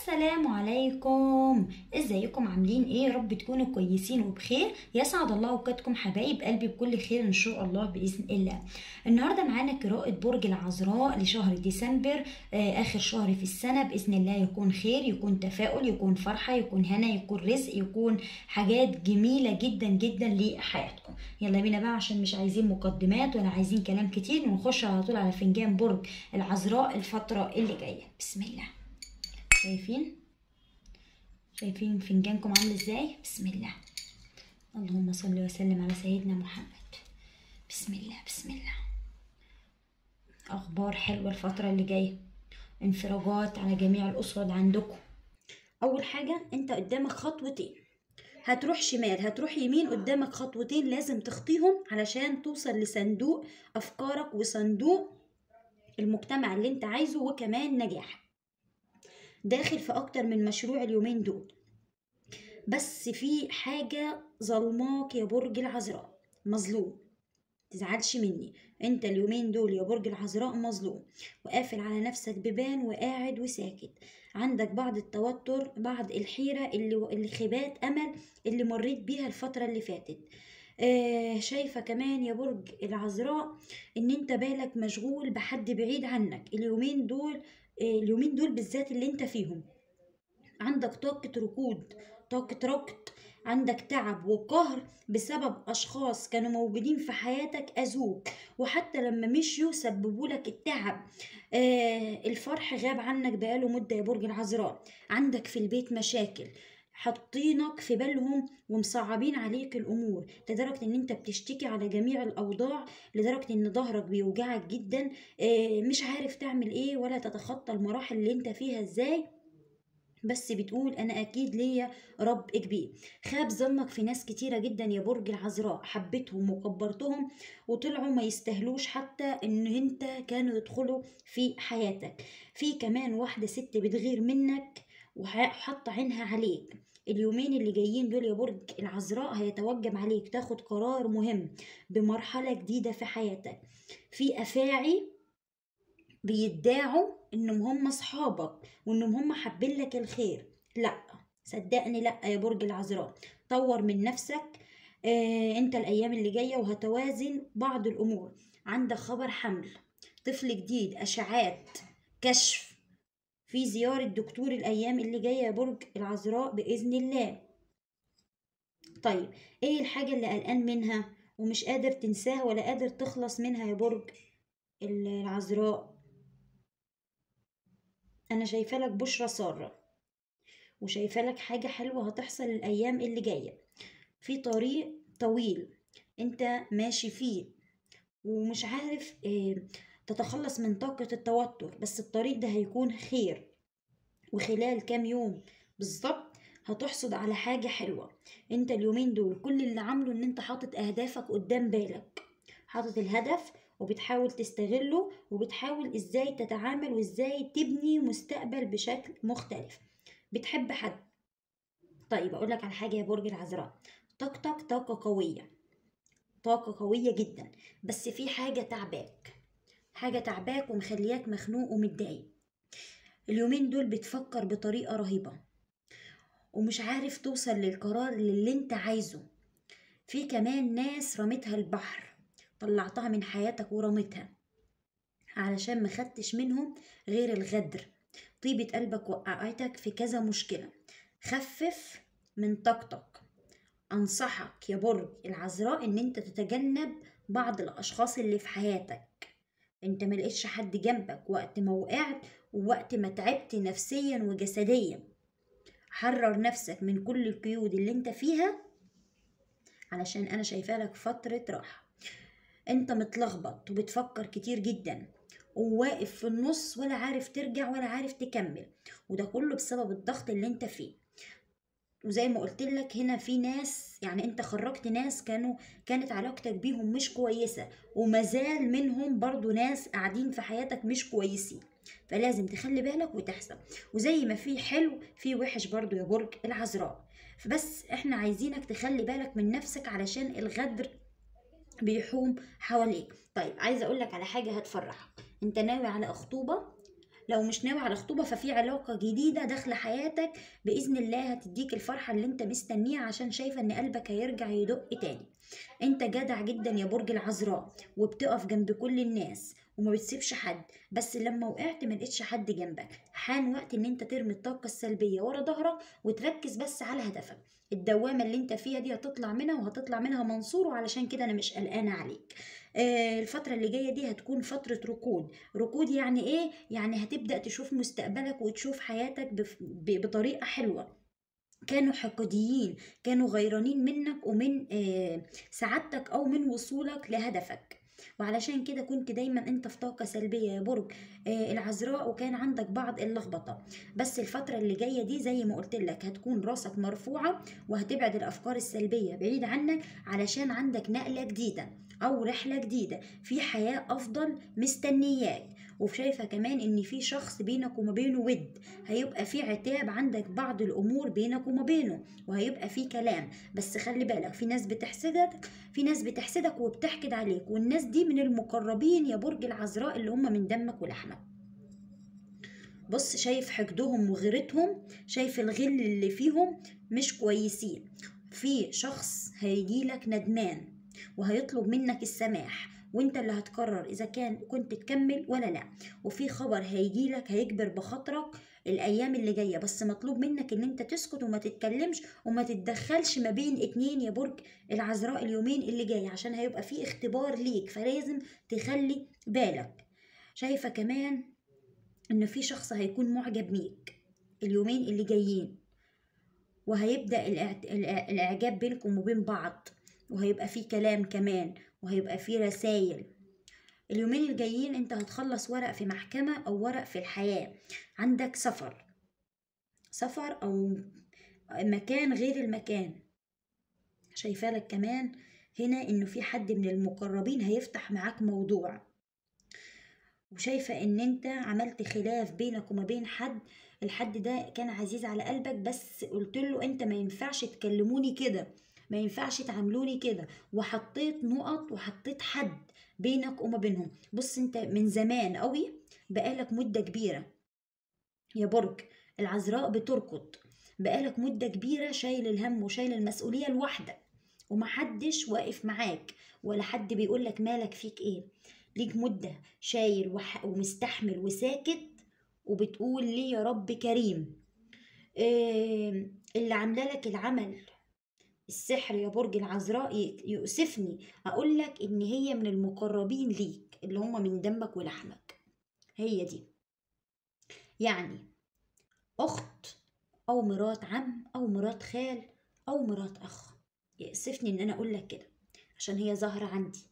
السلام عليكم ازيكم عاملين ايه يا رب تكونوا كويسين وبخير يسعد الله اوقاتكم حبايب قلبي بكل خير ان شاء الله باذن الله النهارده معانا قراءه برج العذراء لشهر ديسمبر آه اخر شهر في السنه باذن الله يكون خير يكون تفاؤل يكون فرحه يكون هنا يكون رزق يكون حاجات جميله جدا جدا لحياتكم يلا بينا بقى عشان مش عايزين مقدمات ولا عايزين كلام كتير ونخش على طول على فنجان برج العذراء الفتره اللي جايه بسم الله شايفين شايفين فنجانكم عامل ازاي بسم الله اللهم صل وسلم على سيدنا محمد بسم الله بسم الله اخبار حلوه الفتره اللي جايه انفراجات على جميع الاسر اللي عندكم اول حاجه انت قدامك خطوتين هتروح شمال هتروح يمين قدامك خطوتين لازم تخطيهم علشان توصل لصندوق افكارك وصندوق المجتمع اللي انت عايزه وكمان نجاحك داخل في اكتر من مشروع اليومين دول بس في حاجة ظلماك يا برج العذراء مظلوم تزعلش مني انت اليومين دول يا برج العذراء مظلوم وقافل على نفسك ببان وقاعد وساكت عندك بعض التوتر بعض الحيرة اللي, اللي خيبات امل اللي مريت بيها الفترة اللي فاتت آه شايفة كمان يا برج العذراء ان انت بالك مشغول بحد بعيد عنك اليومين دول اليومين دول بالذات اللي انت فيهم عندك طاقة ركود طاقة ركض عندك تعب وقهر بسبب أشخاص كانوا موجودين في حياتك أذوك وحتى لما مشيوا سببوا لك التعب آه الفرح غاب عنك بقاله مدة يا برج العذراء عندك في البيت مشاكل حاطينك في بالهم ومصعبين عليك الامور لدرجه ان انت بتشتكي على جميع الاوضاع لدرجه ان ظهرك بيوجعك جدا مش عارف تعمل ايه ولا تتخطى المراحل اللي انت فيها ازاي بس بتقول انا اكيد ليا رب كبير خاب ظنك في ناس كتيره جدا يا برج العذراء حبيتهم وكبرتهم وطلعوا ما يستاهلوش حتى ان انت كانوا يدخلوا في حياتك في كمان واحده ست بتغير منك وحاطه عينها عليك اليومين اللي جايين دول يا برج العذراء هيتوجب عليك تاخد قرار مهم بمرحلة جديدة في حياتك في أفاعي بيدعوا انهم هم اصحابك وانهم هم حابين لك الخير لا صدقني لا يا برج العذراء طور من نفسك آه انت الايام اللي جايه وهتوازن بعض الامور عندك خبر حمل طفل جديد اشعات كشف في زيارة دكتور الأيام اللي جاية يا برج العذراء بإذن الله طيب إيه الحاجة اللي قلقان منها ومش قادر تنساها ولا قادر تخلص منها يا برج العذراء أنا شايفة لك بشرة سارة وشايفة لك حاجة حلوة هتحصل الأيام اللي جاية في طريق طويل أنت ماشي فيه ومش عارف إيه تتخلص من طاقة التوتر بس الطريق ده هيكون خير وخلال كام يوم بالظبط هتحصد على حاجة حلوة انت اليومين دول كل اللي عامله ان انت حاطط اهدافك قدام بالك حاطط الهدف وبتحاول تستغله وبتحاول ازاي تتعامل وازاي تبني مستقبل بشكل مختلف بتحب حد طيب اقولك على حاجة يا برج العذراء طاقتك طاقة قوية طاقة قوية جدا بس في حاجة تعباك حاجة تعباك ومخلياك مخنوق ومتضايق اليومين دول بتفكر بطريقة رهيبة ومش عارف توصل للقرار اللي انت عايزه في كمان ناس رمتها البحر طلعتها من حياتك ورمتها علشان مخدتش منهم غير الغدر طيبة قلبك وقعتك في كذا مشكلة خفف من طاقتك أنصحك يا برج العذراء إن أنت تتجنب بعض الأشخاص اللي في حياتك انت ملقتش حد جنبك وقت ما وقعت ووقت ما تعبت نفسيا وجسديا حرر نفسك من كل القيود اللي انت فيها علشان انا شايفه لك فترة راحة انت متلخبط وبتفكر كتير جدا وواقف في النص ولا عارف ترجع ولا عارف تكمل وده كله بسبب الضغط اللي انت فيه وزي ما قلت لك هنا في ناس يعني انت خرجت ناس كانوا كانت علاقتك بيهم مش كويسة ومازال منهم برضو ناس قاعدين في حياتك مش كويسين فلازم تخلي بالك وتحسب وزي ما في حلو في وحش برضو يا برج العذراء فبس احنا عايزينك تخلي بالك من نفسك علشان الغدر بيحوم حواليك طيب عايزه اقول لك على حاجه هتفرحك انت ناوي على خطوبه لو مش ناوي على خطوبة ففي علاقة جديدة داخلة حياتك بإذن الله هتديك الفرحة اللي انت مستنيها عشان شايفة ان قلبك هيرجع يدق تاني انت جدع جدا يا برج العذراء وبتقف جنب كل الناس وما بتسيبش حد بس لما وقعت ما لقيتش حد جنبك حان وقت ان انت ترمي الطاقة السلبية ورا ظهرك وتركز بس على هدفك الدوامة اللي انت فيها دي هتطلع منها وهتطلع منها منصور وعلشان كده انا مش قلقانة عليك آه، الفترة اللي جاية دي هتكون فترة ركود ركود يعني ايه؟ يعني هتبدأ تشوف مستقبلك وتشوف حياتك بف- ب- بطريقة حلوة كانوا حقوديين كانوا غيرانين منك ومن آه، سعادتك او من وصولك لهدفك وعلشان كده كنت دايما انت في طاقة سلبية يا برج آه، العذراء وكان عندك بعض اللخبطة بس الفترة اللي جاية دي زي ما قلت لك هتكون راسك مرفوعة وهتبعد الافكار السلبية بعيد عنك علشان عندك نقلة جديدة او رحلة جديدة في حياة افضل مستنياك وشايفة كمان ان في شخص بينك وما بينه ود هيبقى في عتاب عندك بعض الامور بينك وما بينه وهيبقى في كلام بس خلي بالك في ناس بتحسدك في ناس بتحسدك وبتحقد عليك والناس دي من المقربين يا برج العذراء اللي هم من دمك ولحمك بص شايف حقدهم وغيرتهم شايف الغل اللي فيهم مش كويسين في شخص هيجيلك ندمان وهيطلب منك السماح وانت اللي هتقرر اذا كان كنت تكمل ولا لا وفي خبر هيجيلك هيجبر بخاطرك الايام اللي جايه بس مطلوب منك ان انت تسكت وما تتكلمش وما تتدخلش ما بين اتنين يا برج العذراء اليومين اللي جاي عشان هيبقى في اختبار ليك فلازم تخلي بالك شايفه كمان ان في شخص هيكون معجب بيك اليومين اللي جايين وهيبدأ الإعت- الإع- الإعجاب بينكم وبين بعض وهيبقى في كلام كمان وهيبقى في رسايل اليومين الجايين انت هتخلص ورق في محكمة او ورق في الحياة عندك سفر سفر او مكان غير المكان شايفة لك كمان هنا انه في حد من المقربين هيفتح معاك موضوع وشايفة ان انت عملت خلاف بينك وما بين حد الحد ده كان عزيز على قلبك بس قلت له انت ما ينفعش تكلموني كده ما ينفعش تعاملوني كده وحطيت نقط وحطيت حد بينك وما بينهم بص انت من زمان قوي بقالك مدة كبيرة يا برج العذراء بتركض بقالك مدة كبيرة شايل الهم وشايل المسؤولية لوحدك ومحدش واقف معاك ولا حد بيقولك مالك فيك ايه ليك مدة شايل وح- ومستحمل وساكت وبتقول لي يا رب كريم إيه اللي عامله لك العمل السحر يا برج العذراء ي- يؤسفني اقول لك ان هي من المقربين ليك اللي هم من دمك ولحمك هي دي يعني اخت او مرات عم او مرات خال او مرات اخ يأسفني ان انا اقول لك كده عشان هي ظاهرة عندي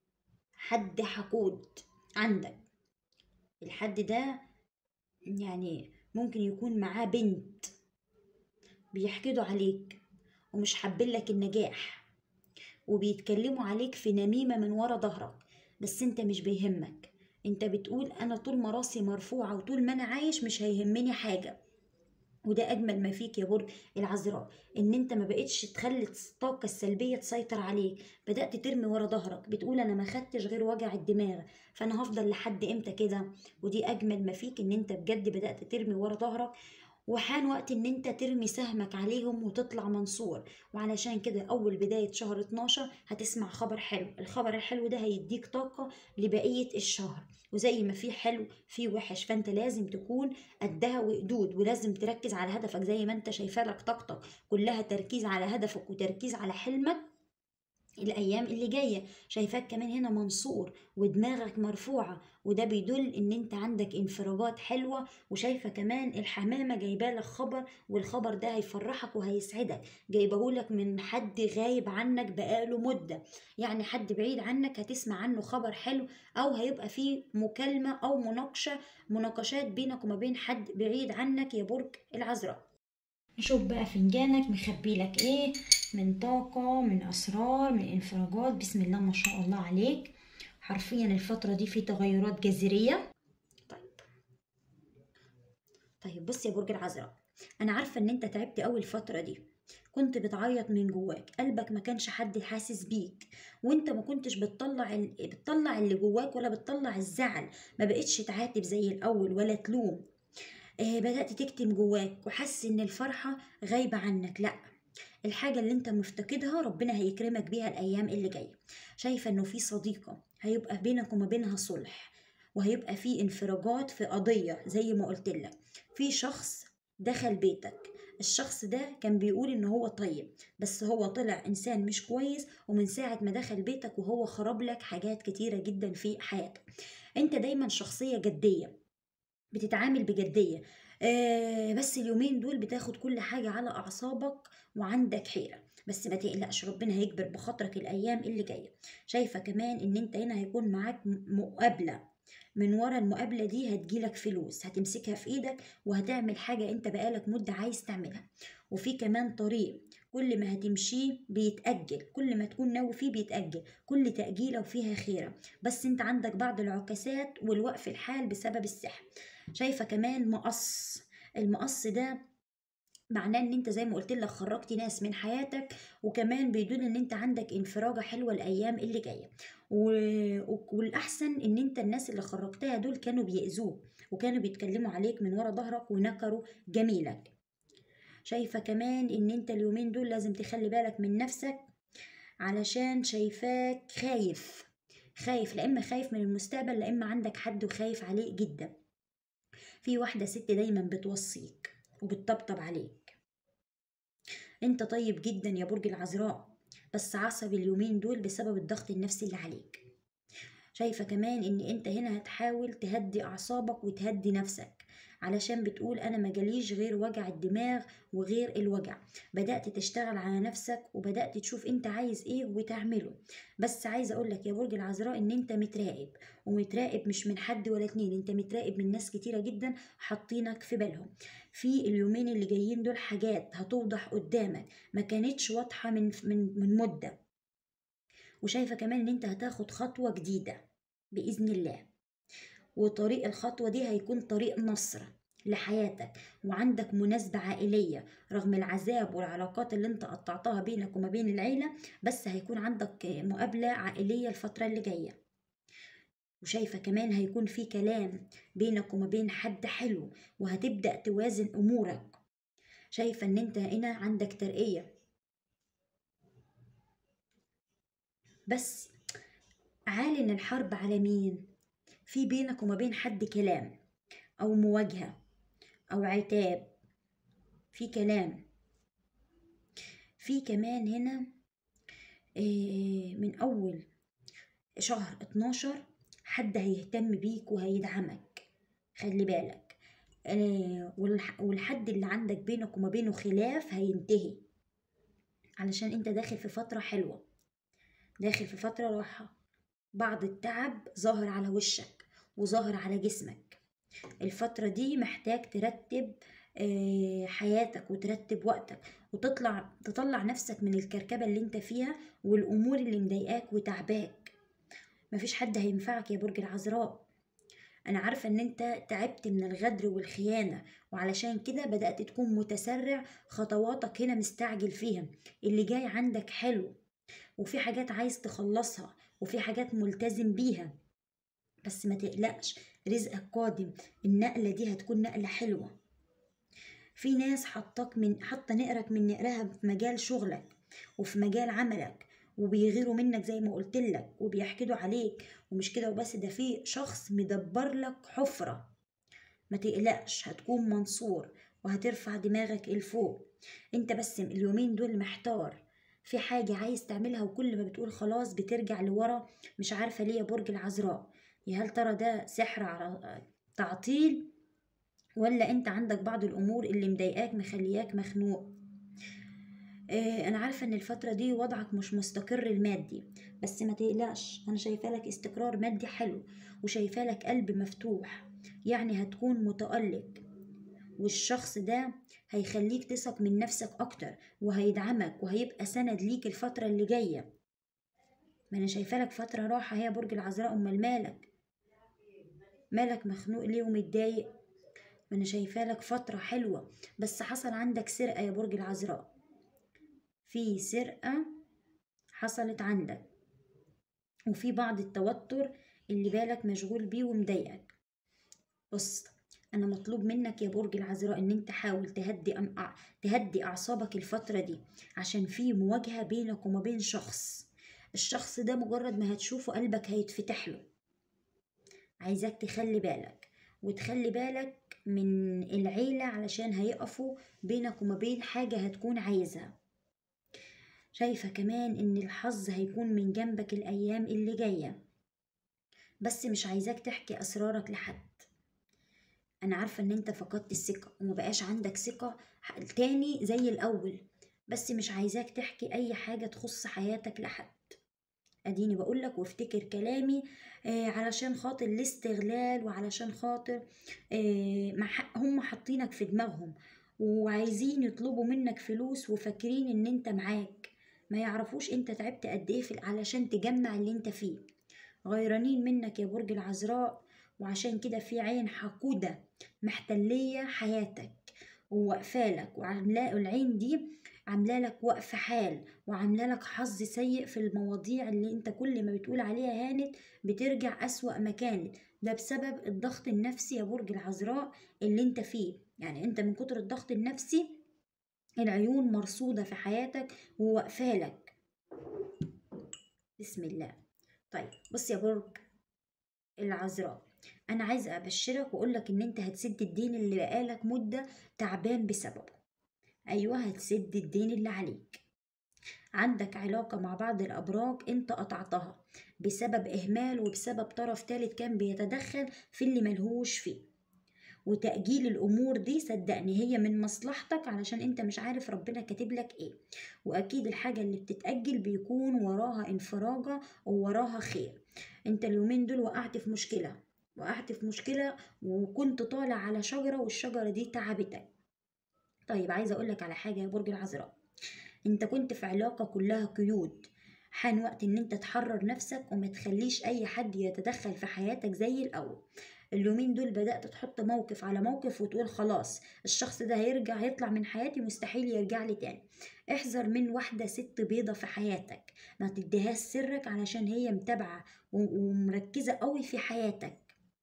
حد حقود عندك الحد ده يعني ممكن يكون معاه بنت بيحقدوا عليك ومش حابين لك النجاح وبيتكلموا عليك في نميمة من ورا ظهرك بس انت مش بيهمك انت بتقول انا طول ما راسي مرفوعة وطول ما انا عايش مش هيهمني حاجة وده اجمل ما فيك يا برج العذراء ان انت ما بقتش تخلي الطاقه السلبيه تسيطر عليك بدات ترمي ورا ظهرك بتقول انا ما خدتش غير وجع الدماغ فانا هفضل لحد امتى كده ودي اجمل ما فيك ان انت بجد بدات ترمي ورا ظهرك وحان وقت ان انت ترمي سهمك عليهم وتطلع منصور وعلشان كده اول بداية شهر 12 هتسمع خبر حلو الخبر الحلو ده هيديك طاقة لبقية الشهر وزي ما في حلو في وحش فانت لازم تكون قدها وقدود ولازم تركز على هدفك زي ما انت شايفه لك طاقتك كلها تركيز على هدفك وتركيز على حلمك الايام اللي جايه شايفاك كمان هنا منصور ودماغك مرفوعه وده بيدل ان انت عندك انفراجات حلوه وشايفه كمان الحمامه جايبالك خبر والخبر ده هيفرحك وهيسعدك جايبهولك من حد غايب عنك بقاله مده يعني حد بعيد عنك هتسمع عنه خبر حلو او هيبقى فيه مكالمه او مناقشه مناقشات بينك وما بين حد بعيد عنك يا برج العذراء نشوف بقى فنجانك مخبي لك ايه من طاقة من أسرار من انفراجات بسم الله ما شاء الله عليك حرفيا الفترة دي في تغيرات جذرية طيب طيب بص يا برج العذراء أنا عارفة إن أنت تعبت أوي الفترة دي كنت بتعيط من جواك قلبك ما كانش حد حاسس بيك وانت ما كنتش بتطلع ال... بتطلع اللي جواك ولا بتطلع الزعل ما بقتش تعاتب زي الاول ولا تلوم آه بدأت تكتم جواك وحاسس ان الفرحة غايبة عنك لا الحاجة اللي انت مفتقدها ربنا هيكرمك بيها الايام اللي جاية شايفة انه في صديقة هيبقى بينك وما بينها صلح وهيبقى في انفراجات في قضية زي ما قلت لك في شخص دخل بيتك الشخص ده كان بيقول ان هو طيب بس هو طلع انسان مش كويس ومن ساعة ما دخل بيتك وهو خرب لك حاجات كتيرة جدا في حياتك انت دايما شخصية جدية بتتعامل بجدية آه بس اليومين دول بتاخد كل حاجة على أعصابك وعندك حيرة بس ما تقلقش ربنا هيكبر بخاطرك الأيام اللي جاية شايفة كمان إن أنت هنا هيكون معاك مقابلة من ورا المقابلة دي هتجيلك فلوس هتمسكها في ايدك وهتعمل حاجة انت بقالك مدة عايز تعملها وفي كمان طريق كل ما هتمشيه بيتأجل كل ما تكون ناوي فيه بيتأجل كل تأجيلة وفيها خيرة بس انت عندك بعض العكاسات والوقف الحال بسبب السحر شايفة كمان مقص المقص ده معناه ان انت زي ما قلت لك خرجت ناس من حياتك وكمان بيدل ان انت عندك انفراجة حلوة الايام اللي جاية والاحسن ان انت الناس اللي خرجتها دول كانوا بيأذوك وكانوا بيتكلموا عليك من ورا ظهرك ونكروا جميلك شايفة كمان ان انت اليومين دول لازم تخلي بالك من نفسك علشان شايفاك خايف خايف لا اما خايف من المستقبل لا اما عندك حد وخايف عليه جدا في واحدة ست دايما بتوصيك وبتطبطب عليك انت طيب جدا يا برج العذراء بس عصبي اليومين دول بسبب الضغط النفسي اللي عليك شايفة كمان ان انت هنا هتحاول تهدي اعصابك وتهدي نفسك علشان بتقول انا مجاليش غير وجع الدماغ وغير الوجع بدأت تشتغل على نفسك وبدأت تشوف انت عايز ايه وتعمله بس عايزة اقولك يا برج العذراء ان انت متراقب ومتراقب مش من حد ولا اتنين انت متراقب من ناس كتيرة جدا حاطينك في بالهم في اليومين اللي جايين دول حاجات هتوضح قدامك ما كانتش واضحة من, من, من مدة وشايفة كمان ان انت هتاخد خطوة جديدة بإذن الله وطريق الخطوة دي هيكون طريق نصر لحياتك وعندك مناسبة عائلية رغم العذاب والعلاقات اللي انت قطعتها بينك وما بين العيلة بس هيكون عندك مقابلة عائلية الفترة اللي جاية وشايفة كمان هيكون في كلام بينك وما بين حد حلو وهتبدأ توازن أمورك شايفة ان انت هنا عندك ترقية بس عالن الحرب على مين في بينك وما بين حد كلام أو مواجهة أو عتاب في كلام في كمان هنا آه، من أول شهر اتناشر حد هيهتم بيك وهيدعمك خلي بالك آه، والحد اللي عندك بينك وما بينه خلاف هينتهي علشان انت داخل في فترة حلوة داخل في فترة راحة بعض التعب ظاهر على وشك وظاهر على جسمك الفترة دي محتاج ترتب آه، حياتك وترتب وقتك وتطلع تطلع نفسك من الكركبة اللي انت فيها والأمور اللي مضايقاك وتعباك مفيش حد هينفعك يا برج العذراء أنا عارفة إن أنت تعبت من الغدر والخيانة وعلشان كده بدأت تكون متسرع خطواتك هنا مستعجل فيها اللي جاي عندك حلو وفي حاجات عايز تخلصها وفي حاجات ملتزم بيها بس ما تقلقش رزقك قادم النقلة دي هتكون نقلة حلوة في ناس حطاك من حاطة نقرك من نقرها في مجال شغلك وفي مجال عملك وبيغيروا منك زي ما قلت لك وبيحكدوا عليك ومش كده وبس ده في شخص مدبر لك حفرة ما تقلقش هتكون منصور وهترفع دماغك لفوق انت بس اليومين دول محتار في حاجة عايز تعملها وكل ما بتقول خلاص بترجع لورا مش عارفة ليه يا برج العذراء يا هل ترى ده سحر على تعطيل ولا انت عندك بعض الامور اللي مضايقاك مخلياك مخنوق آه انا عارفه ان الفتره دي وضعك مش مستقر المادي بس ما تقلقش انا شايفه لك استقرار مادي حلو وشايفه لك قلب مفتوح يعني هتكون متألق والشخص ده هيخليك تثق من نفسك اكتر وهيدعمك وهيبقى سند ليك الفتره اللي جايه ما انا شايفه لك فتره راحه هي برج العذراء امال مالك مالك مخنوق ليه ومتضايق ما انا شايفه لك فتره حلوه بس حصل عندك سرقه يا برج العذراء في سرقة حصلت عندك وفي بعض التوتر اللي بالك مشغول بيه ومضايقك بص انا مطلوب منك يا برج العذراء ان انت حاول تهدي أم... أع- تهدي اعصابك الفترة دي عشان في مواجهة بينك وما بين شخص الشخص ده مجرد ما هتشوفه قلبك هيتفتح له عايزاك تخلي بالك وتخلي بالك من العيلة علشان هيقفوا بينك وما بين حاجة هتكون عايزها شايفة كمان ان الحظ هيكون من جنبك الايام اللي جاية بس مش عايزاك تحكي اسرارك لحد انا عارفة ان انت فقدت الثقة ومبقاش عندك ثقة ح- تاني زي الاول بس مش عايزاك تحكي اي حاجة تخص حياتك لحد اديني بقولك وافتكر كلامي آه علشان خاطر الاستغلال وعلشان خاطر آه ما ح- هم حاطينك في دماغهم وعايزين يطلبوا منك فلوس وفاكرين ان انت معاك ما يعرفوش انت تعبت قد ايه في- علشان تجمع اللي انت فيه غيرانين منك يا برج العذراء وعشان كده في عين حقودة محتلية حياتك وواقفالك وعاملاه العين دي عامله لك وقف حال وعامله لك حظ سيء في المواضيع اللي انت كل ما بتقول عليها هانت بترجع أسوأ مكان ده بسبب الضغط النفسي يا برج العذراء اللي انت فيه يعني انت من كتر الضغط النفسي العيون مرصودة في حياتك وواقفالك بسم الله طيب بص يا برج العذراء انا عايزه ابشرك واقولك ان انت هتسد الدين اللي بقالك مده تعبان بسببه ايوه هتسد الدين اللي عليك عندك علاقه مع بعض الابراج انت قطعتها بسبب اهمال وبسبب طرف تالت كان بيتدخل في اللي ملهوش فيه وتأجيل الأمور دي صدقني هي من مصلحتك علشان انت مش عارف ربنا كاتب لك ايه وأكيد الحاجة اللي بتتأجل بيكون وراها انفراجة ووراها خير انت اليومين دول وقعت في مشكلة وقعت في مشكلة وكنت طالع على شجرة والشجرة دي تعبتك طيب عايزة أقولك على حاجة يا برج العذراء انت كنت في علاقة كلها قيود حان وقت ان انت تحرر نفسك وما تخليش اي حد يتدخل في حياتك زي الاول اليومين دول بدأت تحط موقف على موقف وتقول خلاص الشخص ده هيرجع هيطلع من حياتي مستحيل يرجع لي تاني احذر من واحدة ست بيضة في حياتك ما تديهاش سرك علشان هي متابعة و- ومركزة قوي في حياتك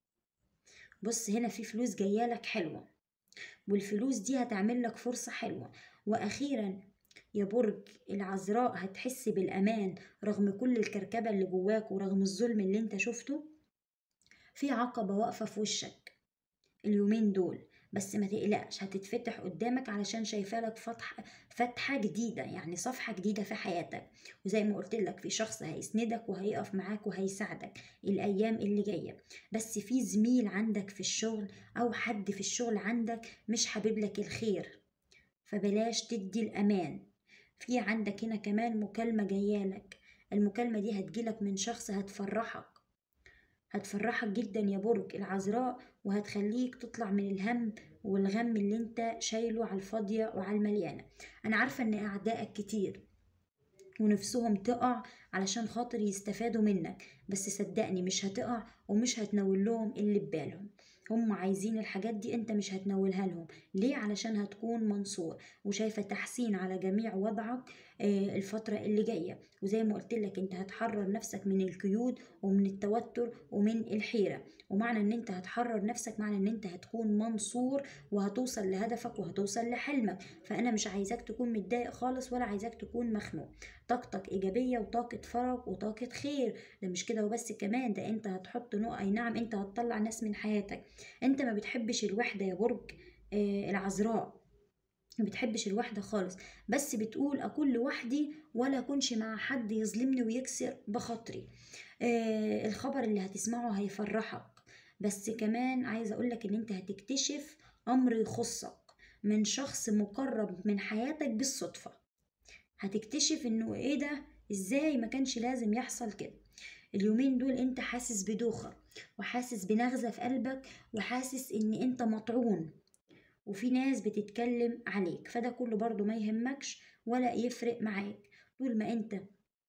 بص هنا في فلوس جايالك حلوة والفلوس دي هتعمل لك فرصة حلوة وأخيرا يا برج العذراء هتحس بالأمان رغم كل الكركبة اللي جواك ورغم الظلم اللي انت شفته في عقبة واقفة في وشك اليومين دول بس ما تقلقش هتتفتح قدامك علشان شايفة لك فتح فتحة جديدة يعني صفحة جديدة في حياتك وزي ما قلت لك في شخص هيسندك وهيقف معاك وهيساعدك الأيام اللي جاية بس في زميل عندك في الشغل أو حد في الشغل عندك مش حابب لك الخير فبلاش تدي الأمان في عندك هنا كمان مكالمة جايالك المكالمة دي هتجيلك من شخص هتفرحك هتفرحك جدا يا برج العذراء وهتخليك تطلع من الهم والغم اللي انت شايله على الفاضية وعلى المليانة انا عارفة ان اعدائك كتير ونفسهم تقع علشان خاطر يستفادوا منك بس صدقني مش هتقع ومش هتنول لهم اللي ببالهم هم عايزين الحاجات دي انت مش هتنولها لهم ليه علشان هتكون منصور وشايفة تحسين على جميع وضعك آه، الفترة اللي جاية وزي ما قلت لك انت هتحرر نفسك من القيود ومن التوتر ومن الحيرة ومعنى ان انت هتحرر نفسك معنى ان انت هتكون منصور وهتوصل لهدفك وهتوصل لحلمك فانا مش عايزاك تكون متضايق خالص ولا عايزاك تكون مخنوق طاقتك ايجابيه وطاقه فرج وطاقه خير ده مش كده وبس كمان ده انت هتحط نوع اي نعم انت هتطلع ناس من حياتك انت ما بتحبش الوحده يا برج آه العذراء ما بتحبش الوحده خالص بس بتقول اكون لوحدي ولا اكونش مع حد يظلمني ويكسر بخاطري آه الخبر اللي هتسمعه هيفرحك بس كمان عايزه اقولك ان انت هتكتشف امر يخصك من شخص مقرب من حياتك بالصدفه هتكتشف انه ايه ده ازاي ما كانش لازم يحصل كده اليومين دول انت حاسس بدوخة وحاسس بنغزة في قلبك وحاسس ان انت مطعون وفي ناس بتتكلم عليك فده كله برضو ما يهمكش ولا يفرق معاك طول ما انت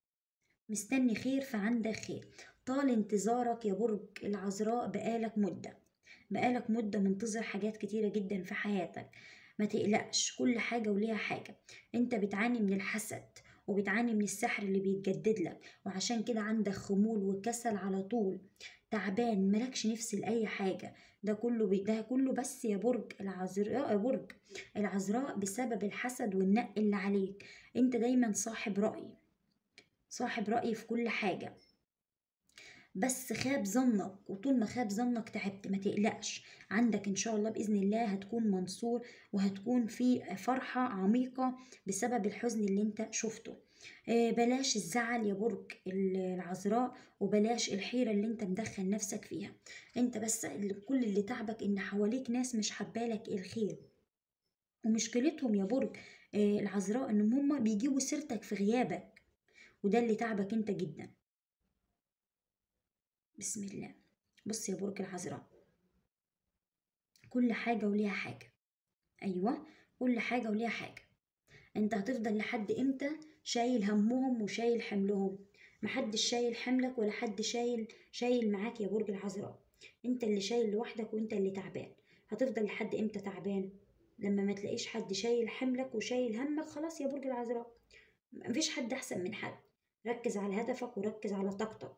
مستني خير فعندك خير طال انتظارك يا برج العذراء بقالك مدة بقالك مدة منتظر حاجات كتيرة جدا في حياتك ما تقلقش كل حاجة وليها حاجة انت بتعاني من الحسد وبتعاني من السحر اللي بيتجدد لك وعشان كده عندك خمول وكسل على طول تعبان ملكش نفس لأي حاجة ده كله بي ده كله بس يا برج العذراء يا برج العذراء بسبب الحسد والنق اللي عليك انت دايما صاحب رأي صاحب رأي في كل حاجة بس خاب ظنك وطول ما خاب ظنك تعبت ما تقلقش عندك ان شاء الله باذن الله هتكون منصور وهتكون في فرحه عميقه بسبب الحزن اللي انت شفته آه، بلاش الزعل يا برج العذراء وبلاش الحيره اللي انت مدخل نفسك فيها انت بس اللي- كل اللي تعبك ان حواليك ناس مش حبالك الخير ومشكلتهم يا برج آه، العذراء ان هما بيجيبوا سيرتك في غيابك وده اللي تعبك انت جدا بسم الله بص يا برج العذراء كل حاجة وليها حاجة أيوة كل حاجة وليها حاجة انت هتفضل لحد امتى شايل همهم وشايل حملهم محدش شايل حملك ولا حد شايل شايل معاك يا برج العذراء انت اللي شايل لوحدك وانت اللي تعبان هتفضل لحد امتى تعبان لما ما تلاقيش حد شايل حملك وشايل همك خلاص يا برج العذراء مفيش حد احسن من حد ركز على هدفك وركز على طاقتك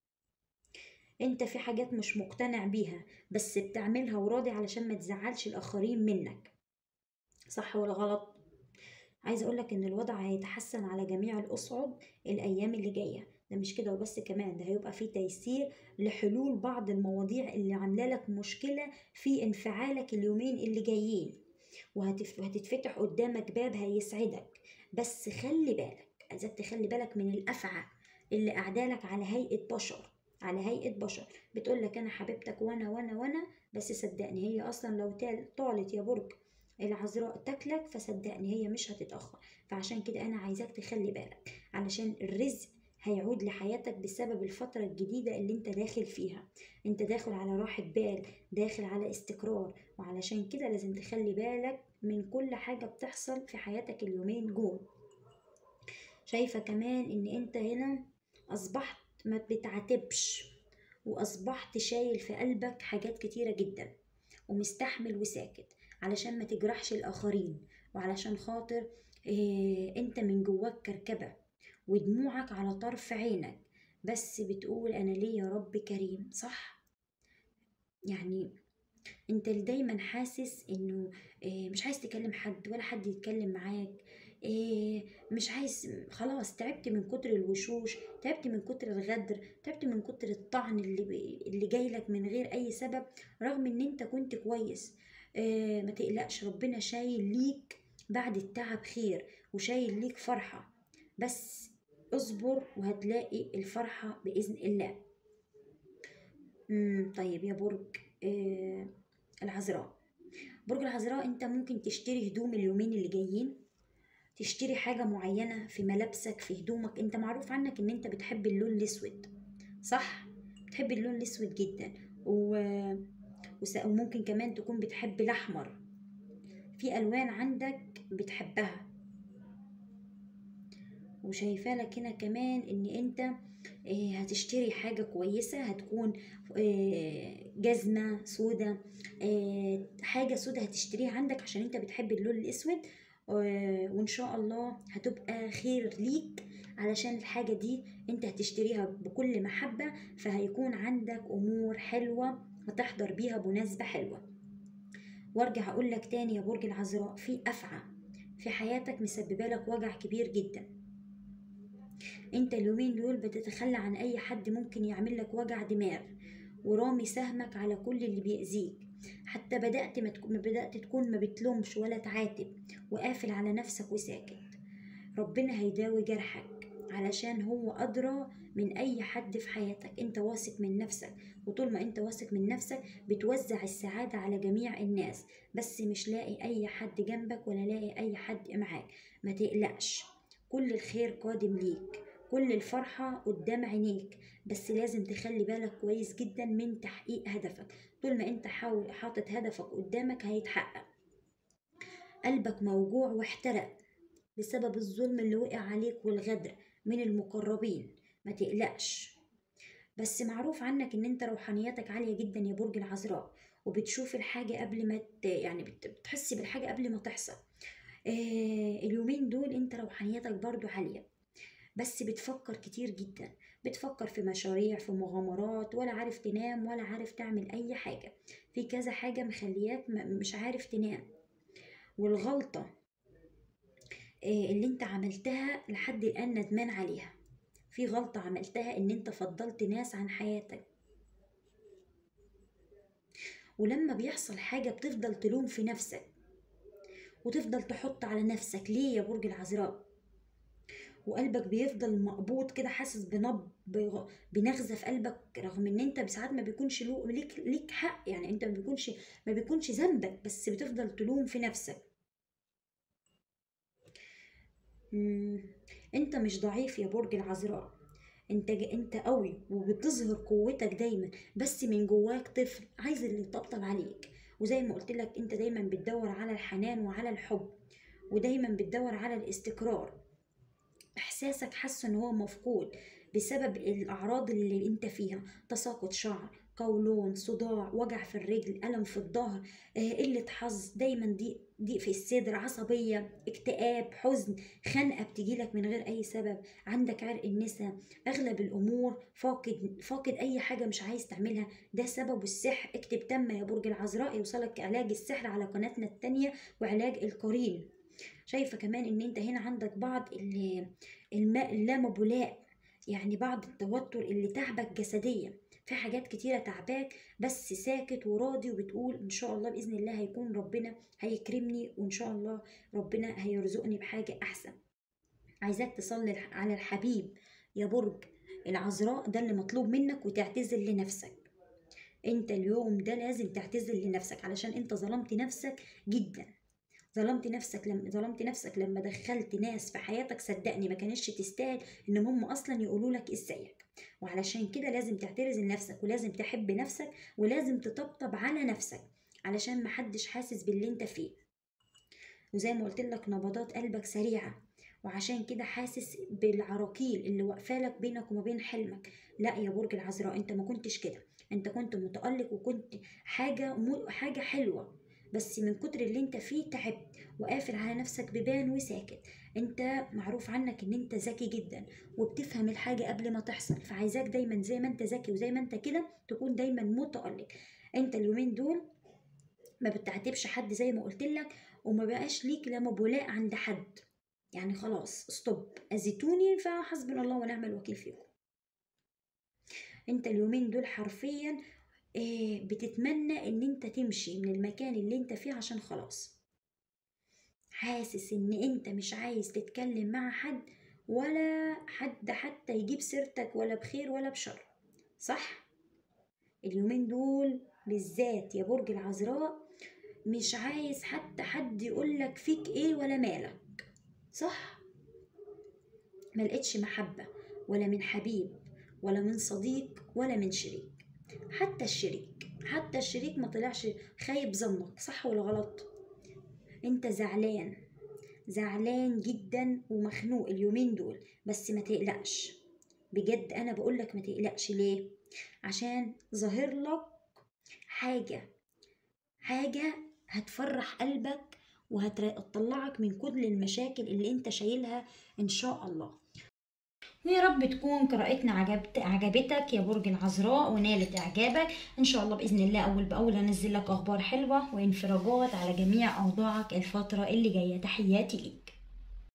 انت في حاجات مش مقتنع بيها بس بتعملها وراضي علشان ما تزعلش الاخرين منك صح ولا غلط عايزه اقولك ان الوضع هيتحسن على جميع الاصعد الايام اللي جايه ده مش كده وبس كمان ده هيبقى فيه تيسير لحلول بعض المواضيع اللي عامله لك مشكله في انفعالك اليومين اللي جايين وهتف... وهتتفتح قدامك باب هيسعدك بس خلي بالك عايزك تخلي بالك من الافعى اللي قاعدالك على هيئه بشر على هيئه بشر بتقول لك انا حبيبتك وانا وانا وانا بس صدقني هي اصلا لو تال- طالت يا برج العذراء تاكلك فصدقني هي مش هتتاخر فعشان كده انا عايزاك تخلي بالك علشان الرزق هيعود لحياتك بسبب الفترة الجديدة اللي انت داخل فيها انت داخل على راحة بال داخل على استقرار وعلشان كده لازم تخلي بالك من كل حاجة بتحصل في حياتك اليومين جول شايفة كمان ان انت هنا اصبحت ما بتعاتبش واصبحت شايل في قلبك حاجات كتيرة جدا ومستحمل وساكت علشان ما تجرحش الاخرين وعلشان خاطر إيه انت من جواك كركبة ودموعك على طرف عينك بس بتقول انا ليه يا رب كريم صح يعني انت اللي دايما حاسس انه إيه مش عايز تكلم حد ولا حد يتكلم معاك إيه مش عايز خلاص تعبت من كتر الوشوش تعبت من كتر الغدر تعبت من كتر الطعن اللي اللي جاي لك من غير اي سبب رغم ان انت كنت كويس إيه ما تقلقش ربنا شايل ليك بعد التعب خير وشايل ليك فرحة بس اصبر وهتلاقي الفرحة بإذن الله مم طيب يا برج آه العذراء برج العذراء انت ممكن تشتري هدوم اليومين اللي جايين تشتري حاجة معينة في ملابسك في هدومك انت معروف عنك ان انت بتحب اللون الاسود صح بتحب اللون الاسود جدا و... وس... وممكن كمان تكون بتحب الاحمر في الوان عندك بتحبها وشايفه لك هنا كمان ان انت آه، هتشتري حاجة كويسة هتكون آه، جزمة سودة آه، حاجة سودة هتشتريها عندك عشان انت بتحب اللون الاسود آه، وان شاء الله هتبقى خير ليك علشان الحاجة دي انت هتشتريها بكل محبة فهيكون عندك امور حلوة هتحضر بيها مناسبة حلوة وارجع اقول لك تاني يا برج العذراء في افعى في حياتك مسببه لك وجع كبير جدا انت اليومين دول بتتخلى عن اي حد ممكن يعمل لك وجع دماغ ورامي سهمك على كل اللي بيأذيك حتى بدأت ما تكون بدأت تكون ما بتلومش ولا تعاتب وقافل على نفسك وساكت ربنا هيداوي جرحك علشان هو أدرى من أي حد في حياتك أنت واثق من نفسك وطول ما أنت واثق من نفسك بتوزع السعادة على جميع الناس بس مش لاقي أي حد جنبك ولا لاقي أي حد معاك ما تقلقش كل الخير قادم ليك كل الفرحة قدام عينيك بس لازم تخلي بالك كويس جدا من تحقيق هدفك طول ما انت حاول حاطط هدفك قدامك هيتحقق قلبك موجوع واحترق بسبب الظلم اللي وقع عليك والغدر من المقربين ما تقلقش بس معروف عنك ان انت روحانيتك عالية جدا يا برج العذراء وبتشوف الحاجة قبل ما ت... يعني بت... بتحسي بالحاجة قبل ما تحصل آه اليومين دول انت روحانيتك برضو عالية بس بتفكر كتير جدا بتفكر في مشاريع في مغامرات ولا عارف تنام ولا عارف تعمل اي حاجة في كذا حاجة مخلياك م- مش عارف تنام والغلطة آه، اللي انت عملتها لحد الآن ندمان عليها في غلطة عملتها ان انت فضلت ناس عن حياتك ولما بيحصل حاجة بتفضل تلوم في نفسك وتفضل تحط على نفسك ليه يا برج العذراء وقلبك بيفضل مقبوض كده حاسس بنب بغ- بنغزة في قلبك رغم ان انت ساعات ما بيكونش له- ليك ليك حق يعني انت ما بيكونش ما بيكونش ذنبك بس بتفضل تلوم في نفسك مم. انت مش ضعيف يا برج العذراء انت ج... انت قوي وبتظهر قوتك دايما بس من جواك طفل عايز اللي يطبطب عليك وزي ما قلت لك انت دايما بتدور على الحنان وعلى الحب ودايما بتدور على الاستقرار احساسك حاسه ان هو مفقود بسبب الاعراض اللي انت فيها تساقط شعر قولون صداع وجع في الرجل الم في الظهر آه، قله حظ دايما ضيق ضيق في الصدر عصبيه اكتئاب حزن خنقه بتجيلك من غير اي سبب عندك عرق النسا اغلب الامور فاقد فاقد اي حاجه مش عايز تعملها ده سبب السحر اكتب تم يا برج العذراء يوصلك علاج السحر على قناتنا التانية وعلاج القرين شايفه كمان ان انت هنا عندك بعض ال- الماء اللامبولاء يعني بعض التوتر اللي تعبك جسديا في حاجات كتيرة تعباك بس ساكت وراضي وبتقول ان شاء الله بإذن الله هيكون ربنا هيكرمني وان شاء الله ربنا هيرزقني بحاجة احسن عايزاك تصلي الح- على الحبيب يا برج العذراء ده اللي مطلوب منك وتعتذر لنفسك انت اليوم ده لازم تعتذر لنفسك علشان انت ظلمت نفسك جدا ظلمت نفسك لما ظلمت نفسك لما دخلت ناس في حياتك صدقني ما كانتش تستاهل ان هم اصلا يقولوا لك ازيك وعلشان كده لازم تعترض لنفسك ولازم تحب نفسك ولازم تطبطب على نفسك علشان محدش حاسس باللي انت فيه وزي ما قلت لك نبضات قلبك سريعة وعشان كده حاسس بالعراقيل اللي واقفالك بينك وما بين حلمك لا يا برج العذراء انت ما كنتش كده انت كنت متألق وكنت حاجة م... حاجة حلوة بس من كتر اللي انت فيه تعبت وقافل على نفسك ببان وساكت انت معروف عنك ان انت ذكي جدا وبتفهم الحاجة قبل ما تحصل فعايزاك دايما زي ما انت ذكي وزي ما انت كده تكون دايما متألق انت اليومين دول ما بتعاتبش حد زي ما قلت لك وما بقاش ليك لا مبولاء عند حد يعني خلاص ستوب اذيتوني فحسبنا الله ونعم الوكيل فيكم انت اليومين دول حرفيا آه، بتتمنى ان انت تمشي من المكان اللي انت فيه عشان خلاص حاسس ان انت مش عايز تتكلم مع حد ولا حد حتى يجيب سيرتك ولا بخير ولا بشر صح اليومين دول بالذات يا برج العذراء مش عايز حتى حد يقولك فيك ايه ولا مالك صح ملقتش محبة ولا من حبيب ولا من صديق ولا من شريك حتى الشريك حتى الشريك ما طلعش خايب ظنك صح ولا غلط انت زعلان زعلان جدا ومخنوق اليومين دول بس ما تقلقش بجد انا بقولك ما تقلقش ليه عشان ظاهر لك حاجة حاجة هتفرح قلبك وهتطلعك من كل المشاكل اللي انت شايلها ان شاء الله ويا رب تكون قراءتنا عجبت عجبتك يا برج العذراء ونالت اعجابك ان شاء الله باذن الله اول باول هنزل لك اخبار حلوه وانفراجات على جميع اوضاعك الفتره اللي جايه تحياتي ليك